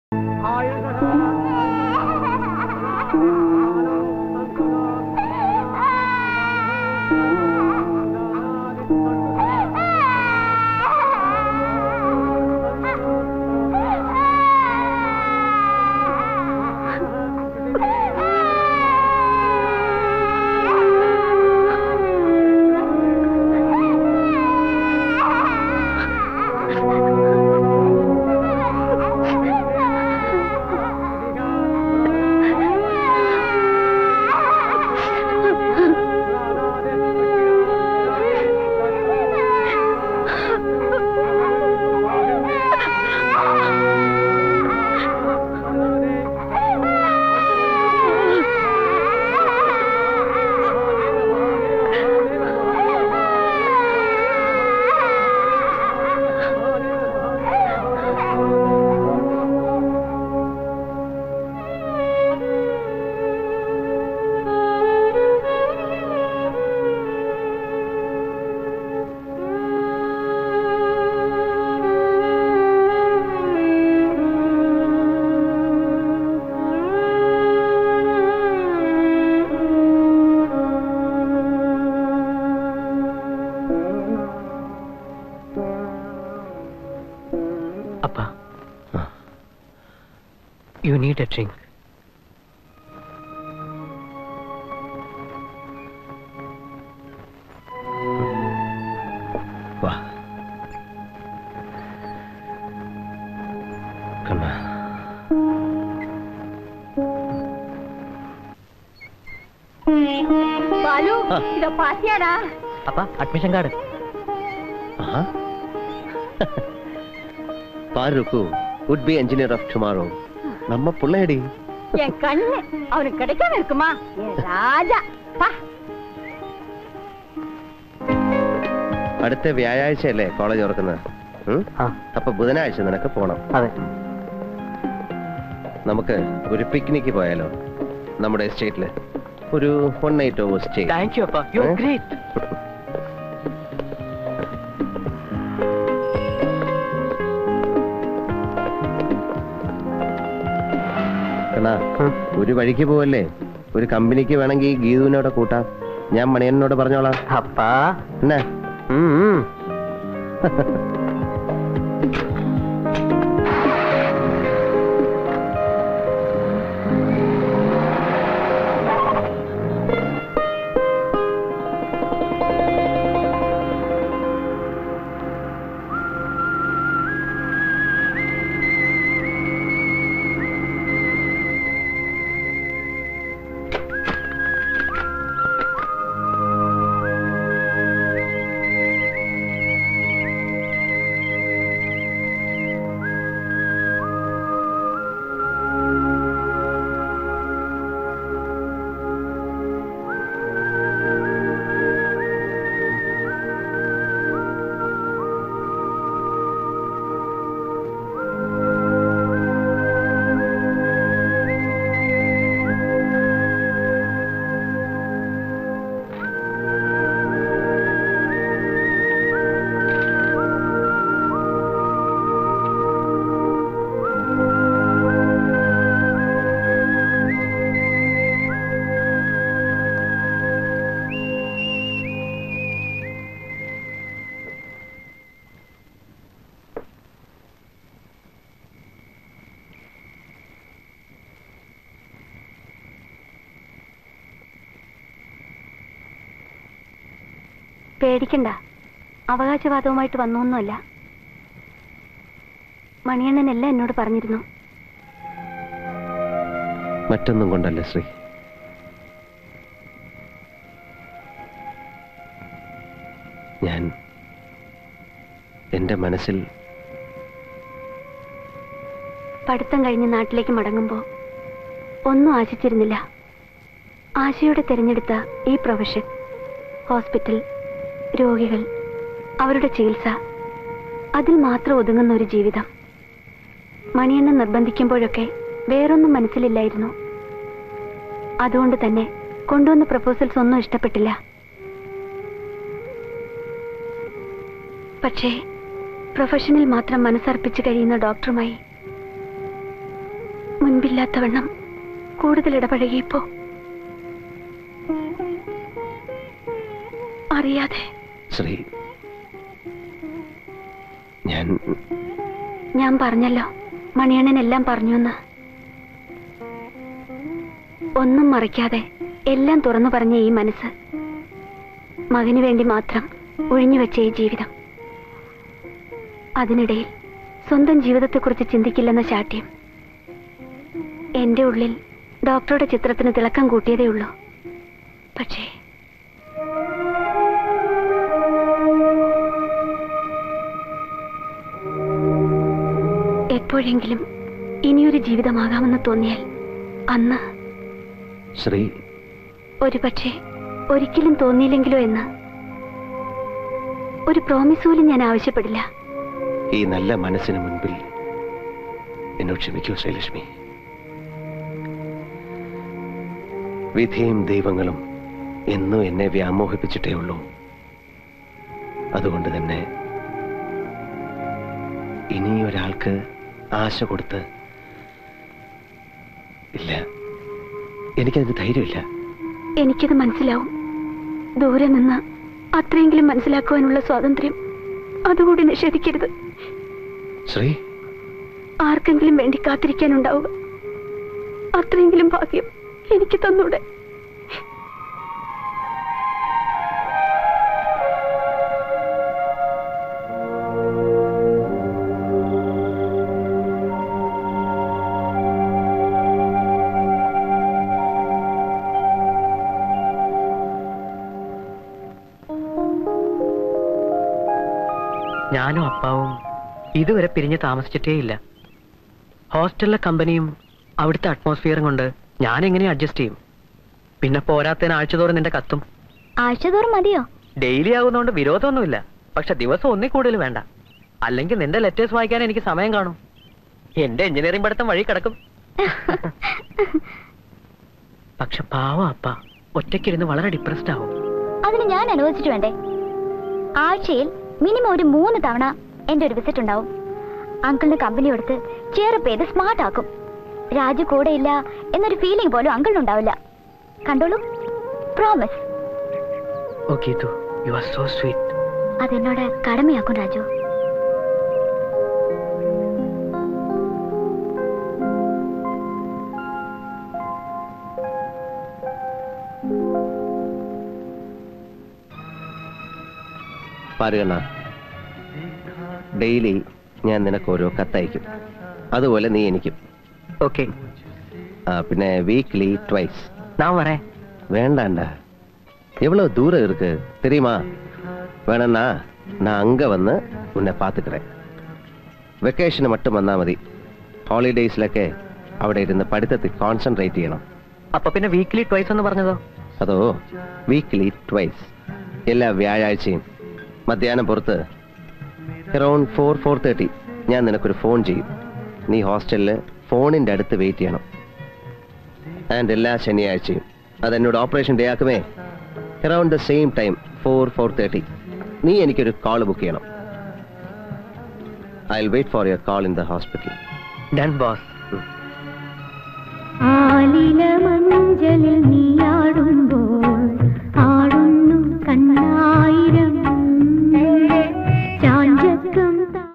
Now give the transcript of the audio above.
അപ്പ you need A drink വാ കണ്ണാ ബാലു ഇതോ പാത്തിയാടാ അപ്പ അഡ്മിഷൻ കാർഡ് ആഹാ. பாரு ருக்கு would be engineer of tomorrow நம்ம புள்ளையடி என் கண்ணு அவனுக்கு கிடைக்காம இருக்குமா என் ராஜா பா അടുത്ത വ്യാഴാഴ്ചയല്ലേ കോളേജ് തുറക്കുന്നത് ഉം? ആ അപ്പൊ ബുധനാഴ്ച നിനക്ക് പോണം അതെ നമുക്ക് ഒരു പിക്നിക്ക് പോയാലോ നമ്മുടെ എസ്റ്റേറ്റില് ഒരു one night over stay thank you അപ്പ യു ഏ? ഗ്രേറ്റ് കണ്ണാ ഒരു വഴിക്ക് പോവല്ലേ ഒരു കമ്പനിക്ക് വേണമെങ്കിൽ ഗീതുവിനോട് കൂട്ടാം ഞാൻ മണിയനോട് പറഞ്ഞോളാം അപ്പ എന്നാ പേടിക്കണ്ട അവകാശവാദവുമായിട്ട് വന്നൊന്നുമല്ല മണിയണ്ണനെല്ലാം എന്നോട് പറഞ്ഞിരുന്നു മറ്റൊന്നും കൊണ്ടല്ല ശ്രീ ഞാൻ എന്റെ മനസ്സിൽ പഠിത്തം കഴിഞ്ഞ് നാട്ടിലേക്ക് മടങ്ങുമ്പോൾ ഒന്നും ആശിച്ചിരുന്നില്ല ആശയോടെ തിരഞ്ഞെടുത്ത ഈ പ്രൊഫഷൻ ഹോസ്പിറ്റൽ രോഗികൾ അവരുടെ ചികിത്സ അതിൽ മാത്രം ഒതുങ്ങുന്ന ഒരു ജീവിതം മണിയെണ്ണ നിർബന്ധിക്കുമ്പോഴൊക്കെ വേറൊന്നും മനസ്സിലില്ലായിരുന്നു അതുകൊണ്ട് തന്നെ കൊണ്ടുവന്ന പ്രപ്പോസൽസ് ഒന്നും ഇഷ്ടപ്പെട്ടില്ല പക്ഷേ പ്രൊഫഷനിൽ മാത്രം മനസ്സർപ്പിച്ച് കഴിയുന്ന ഡോക്ടറുമായി മുൻപില്ലാത്തവണ്ണം കൂടുതൽ ഇടപഴകിയപ്പോ അറിയാതെ ശ്രീ ഞാൻ ഞാൻ പറഞ്ഞല്ലോ മണിയണ്ണൻ എല്ലാം പറഞ്ഞു എന്ന് ഒന്നും മറിക്കാതെ എല്ലാം തുറന്നു പറഞ്ഞ ഈ മനസ്സ് മകന് വേണ്ടി മാത്രം ഒഴിഞ്ഞു വെച്ച ഈ ജീവിതം അതിനിടയിൽ സ്വന്തം ജീവിതത്തെക്കുറിച്ച് ചിന്തിക്കില്ലെന്ന ശാഠ്യം എന്റെ ഉള്ളിൽ ഡോക്ടറുടെ ചിത്രത്തിന് തിളക്കം കൂട്ടിയതേ ഉള്ളൂ പക്ഷേ എപ്പോഴെങ്കിലും ഇനിയൊരു ജീവിതമാകാമെന്ന് തോന്നിയാൽ അന്ന് ശ്രീ ഒരുപക്ഷെ ഒരിക്കലും തോന്നിയില്ലെങ്കിലോ എന്ന് ഒരു പ്രോമിസ് പോലും ഞാൻ ആവശ്യപ്പെടില്ല ഈ നല്ല മനസ്സിന് മുൻപിൽ എന്നോട് ക്ഷമിക്കൂ ശ്രീലക്ഷ്മി വിധിയും ദൈവങ്ങളും എന്നും എന്നെ വ്യാമോഹിപ്പിച്ചിട്ടേ ഉള്ളൂ അതുകൊണ്ട് തന്നെ ഇനി ഒരാൾക്ക് ആശ കൊടുത്ത് ഇല്ല എനിക്കതിന് ധൈര്യമില്ല എനിക്കത് മനസ്സിലാവും ദൂരെ നിന്ന് അത്രയെങ്കിലും മനസ്സിലാക്കുവാനുള്ള സ്വാതന്ത്ര്യം അതുകൂടി നിഷേധിക്കരുത് ശ്രീ ആർക്കെങ്കിലും വേണ്ടി കാത്തിരിക്കാനുണ്ടാവുക അത്രയെങ്കിലും ഭാഗ്യം എനിക്ക് തന്നൂടെ ഞാനും അപ്പാവും ഇതുവരെ പിരിഞ്ഞ് താമസിച്ചിട്ടേ ഇല്ല ഹോസ്റ്റലിലെ കമ്പനിയും അവിടുത്തെ അറ്റ്മോസ്ഫിയറും കൊണ്ട് ഞാൻ എങ്ങനെ അഡ്ജസ്റ്റ് ചെയ്യും പിന്നെ പോരാത്തതിന് ആഴ്ചതോറും നിന്റെ കത്തും ആഴ്ചതോറും മതിയോ ഡെയിലി ആകുന്നതുകൊണ്ട് വിരോധമൊന്നുമില്ല പക്ഷെ ദിവസം ഒന്നിൽ കൂടുതൽ വേണ്ട അല്ലെങ്കിൽ നിന്റെ ലെറ്റേഴ്സ് വായിക്കാൻ എനിക്ക് സമയം കാണും എന്റെ എഞ്ചിനീയറിംഗ് പഠിത്തം വഴി കിടക്കും പക്ഷെ പാവം അപ്പ ഒറ്റയ്ക്കിരുന്ന് വളരെ ഡിപ്രസ്ഡ് ആവും അതിന് ഞാൻ അനുവദിച്ചിട്ട് വേണ്ടേ ആഴ്ചയിൽ മിനിമം ഒരു മൂന്ന് തവണ എന്റെ ഒരു വിസിറ്റ് ഉണ്ടാവും അങ്കിളിന് കമ്പനി കൊടുത്ത് ചേർപ്പ് ചെയ്ത് സ്മാർട്ട് ആക്കും രാജു കൂടെ ഇല്ല എന്നൊരു ഫീലിംഗ് പോലും അങ്കിളിനുണ്ടാവില്ല കണ്ടോളൂ promise okay you are so sweet അതെന്നോട് കടമയാക്കും രാജു പാരുകണ്ണ ഡെയിലി ഞാൻ നിനക്ക് ഓരോ കത്തയക്കും അതുപോലെ നീ എനിക്കും ഓക്കെ ആ, പിന്നെ വീക്ക്ലി ട്വൈസ് ഞാൻ വരേன் வேண்டாண்டா எவ்வளவு தூரம் இருக்கு தெரியுமா வேணா நான் அங்க வந்து உன்னை பார்த்துக்கிறேன் വെക്കേഷന് மட்டுം വന്നാൽ മതി ഹോളിഡേയ്സിലൊക്കെ അവിടെ ഇരുന്ന് പഠിത്തത്തിൽ കോൺസെൻട്രേറ്റ് ചെയ്യണം അപ്പൊ പിന്നെ വീക്ക്ലി ട്വൈസ് എന്ന് പറഞ്ഞതോ അതോ വീക്ക്ലി ട്വൈസ് എല്ലാ വ്യാഴാഴ്ചയും മധ്യാഹ്നം പുറത്ത് അറൌണ്ട് ഫോർ ഫോർ തേർട്ടി ഞാൻ നിനക്കൊരു ഫോൺ ചെയ്യും നീ ഹോസ്റ്റലിൽ ഫോണിന്റെ അടുത്ത് വെയിറ്റ് ചെയ്യണം ആൻഡ് എല്ലാ ശനിയാഴ്ചയും അതെന്നോട് ഓപ്പറേഷൻ ഡേ ആക്കുമേ around the same time four four thirty നീ എനിക്കൊരു കോൾ ബുക്ക് ചെയ്യണം I will wait for your call in the hospital done boss ആലില മഞ്ചലിൽ നീയാടും